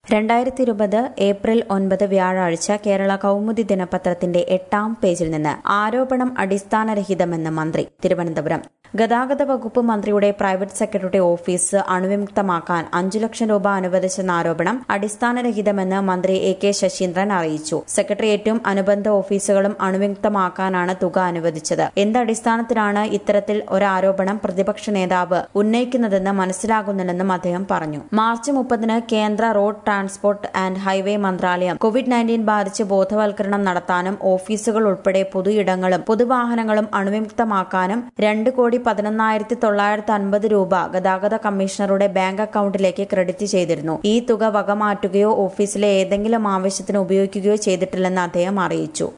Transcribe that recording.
രണ്ടായിരത്തി ഇരുപത് ഏപ്രിൽ ഒൻപത് വ്യാഴാഴ്ച കേരള കൗമുദി ദിനപത്രത്തിന്റെ എട്ടാം പേജിൽ നിന്ന് ആരോപണം അടിസ്ഥാനരഹിതമെന്ന് മന്ത്രി തിരുവനന്തപുരം ഗതാഗത വകുപ്പ് മന്ത്രിയുടെ പ്രൈവറ്റ് സെക്രട്ടറി ഓഫീസ് അണുവിമുക്തമാക്കാൻ അഞ്ചു ലക്ഷം രൂപ അനുവദിച്ചെന്ന ആരോപണം അടിസ്ഥാനരഹിതമെന്ന് മന്ത്രി എ കെ ശശീന്ദ്രൻ അറിയിച്ചു സെക്രട്ടേറിയറ്റും അനുബന്ധ ഓഫീസുകളും അണുവിമുക്തമാക്കാനാണ് തുക അനുവദിച്ചത് എന്തടിസ്ഥാനത്തിലാണ് ഇത്തരത്തിൽ ഒരാരോപണം പ്രതിപക്ഷ നേതാവ് ഉന്നയിക്കുന്നതെന്ന് മനസ്സിലാകുന്നില്ലെന്നും അദ്ദേഹം പറഞ്ഞു മാർച്ച് മുപ്പതിന് കേന്ദ്ര റോഡ് ട്രാൻസ്പോർട്ട് ആൻഡ് ഹൈവേ മന്ത്രാലയം കോവിഡ് നയൻറ്റീൻ ബാധിച്ച് ബോധവൽക്കരണം നടത്താനും ഓഫീസുകൾ ഉൾപ്പെടെ പൊതുയിടങ്ങളും പൊതുവാഹനങ്ങളും അണുവിമുക്തമാക്കാനും രണ്ട് കോടി പതിനൊന്നായിരത്തി തൊള്ളായിരത്തി അൻപത് രൂപ ഗതാഗത കമ്മീഷണറുടെ ബാങ്ക് അക്കൌണ്ടിലേക്ക് ക്രെഡിറ്റ് ചെയ്തിരുന്നു ഈ തുക വകമാറ്റുകയോ ഓഫീസിലെ ഏതെങ്കിലും ആവശ്യത്തിന് ഉപയോഗിക്കുകയോ ചെയ്തിട്ടില്ലെന്ന് അദ്ദേഹം അറിയിച്ചു